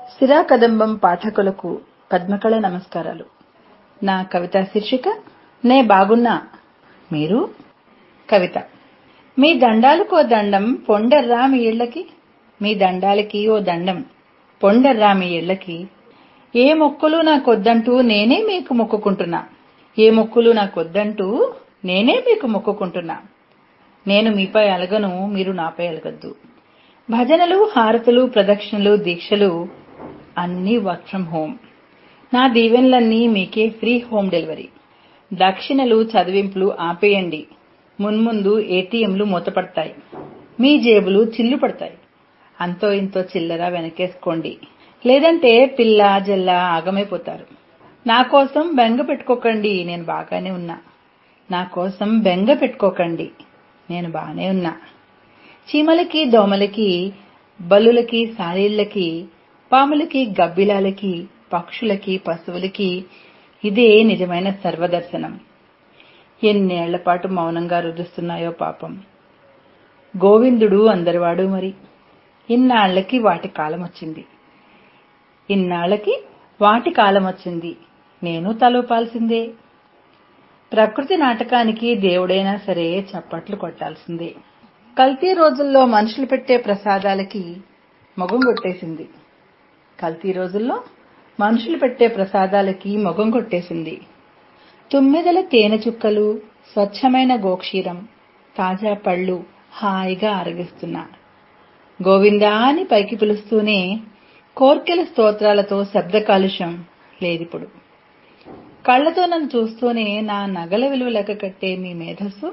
సిరా కదంబం పాఠకులకు పద్మకళ నమస్కారాలు నా కవితా శీర్షిక నే బాగున్నా మీరు కవిత మీ దండాలకో దండం పొండర్రా మీ ఇళ్ళకి మీ దండాలకి ఓ దండం పొండర్రా మీ ఇళ్ళకి ఏ మొక్కులు నాకొద్దంటూ నేనే మీకు మొక్కుకుంటున్నా ఏ మొక్కులు నాకొద్దంటూ నేనే మీకు మొక్కుకుంటున్నా నేను మీపై అలగను మీరు నాపై అలగొద్దు భజనలు హారతులు ప్రదక్షిణలు దీక్షలు అన్నీ వర్క్ ఫ్రం హోం నా దీవెనలన్నీ మీకే ఫ్రీ హోం డెలివరీ దక్షిణలు చదివింపులు ఆపేయండి మున్ముందు ఏటీఎంలు మూతపడతాయి మీ జేబులు చిల్లు పడతాయి అంతో ఇంతో చిల్లర వెనకేసుకోండి లేదంటే పిల్ల జల్ల ఆగమైపోతారు నా కోసం బెంగ పెట్టుకోకండి నేను బాగానే ఉన్నా నా కోసం బెంగ పెట్టుకోకండి నేను బానే ఉన్నా చీమలకి దోమలకి బల్లులకి సాలీళ్ళకి పాములకి గబ్బిలాలకి పక్షులకి పశువులకి ఇదే నిజమైన సర్వదర్శనం ఎన్నేళ్లపాటు మౌనంగా రుదుస్తున్నాయో పాపం గోవిందుడు అందరివాడు మరి ఇన్నాళ్లకి వాటి కాలమొచ్చింది ఇన్నాళ్లకి వాటి కాలమొచ్చింది నేను తలూపాల్సిందే ప్రకృతి నాటకానికి దేవుడైనా సరే చప్పట్లు కొట్టాల్సిందే కల్తీ రోజుల్లో మనుషులు పెట్టే ప్రసాదాలకి మొగం కొట్టేసింది కల్తీ రోజుల్లో మనుషులు పెట్టే ప్రసాదాలకి మొగం కొట్టేసింది తుమ్మెదల తేనె చుక్కలు స్వచ్ఛమైన గోక్షీరం తాజా పళ్ళు హాయిగా ఆరగిస్తున్నా గోవిందా అని పైకి పిలుస్తూనే కోర్కెల స్తోత్రాలతో శబ్ద కాలుష్యం లేదిప్పుడు కళ్లతో నన్ను చూస్తూనే నా నగల విలువ లెక్క కట్టే మీ మేధస్సు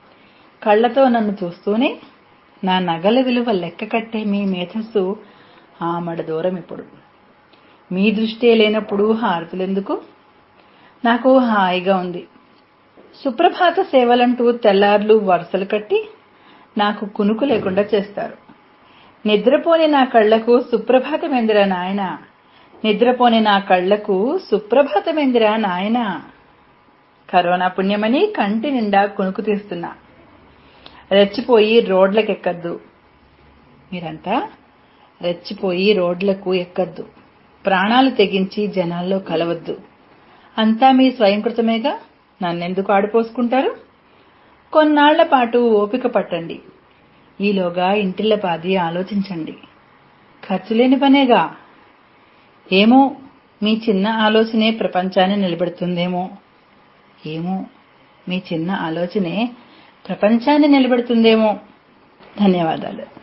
కళ్లతో నన్ను చూస్తూనే నా నగల విలువ లెక్క కట్టే మీ మేధస్సు ఆమడ దూరం ఇప్పుడు మీ దృష్టే లేనప్పుడు హారతులెందుకు నాకు హాయిగా ఉంది సుప్రభాత సేవలంటూ తెల్లార్లు వరుసలు కట్టి నాకు కునుకు లేకుండా చేస్తారు నిద్రపోని నా కళ్లకు సుప్రభాతమెందిరా నాయన నిద్రపోని నా కళ్లకు సుప్రభాతమెందిరా నాయన కరోనా పుణ్యమని కంటి నిండా కునుకు తీస్తున్నా రెచ్చిపోయి రోడ్లకెక్కద్దు మీరంతా రెచ్చిపోయి రోడ్లకు ఎక్కద్దు ప్రాణాలు తెగించి జనాల్లో కలవద్దు అంతా మీ స్వయంకృతమేగా నన్నెందుకు ఆడిపోసుకుంటారు కొన్నాళ్ల పాటు ఓపిక పట్టండి ఈలోగా ఇంటిల్ల పాది ఆలోచించండి ఖర్చులేని పనేగా ఏమో మీ చిన్న ఆలోచనే ప్రపంచాన్ని నిలబెడుతుందేమో ఏమో మీ చిన్న ఆలోచనే ప్రపంచాన్ని నిలబెడుతుందేమో ధన్యవాదాలు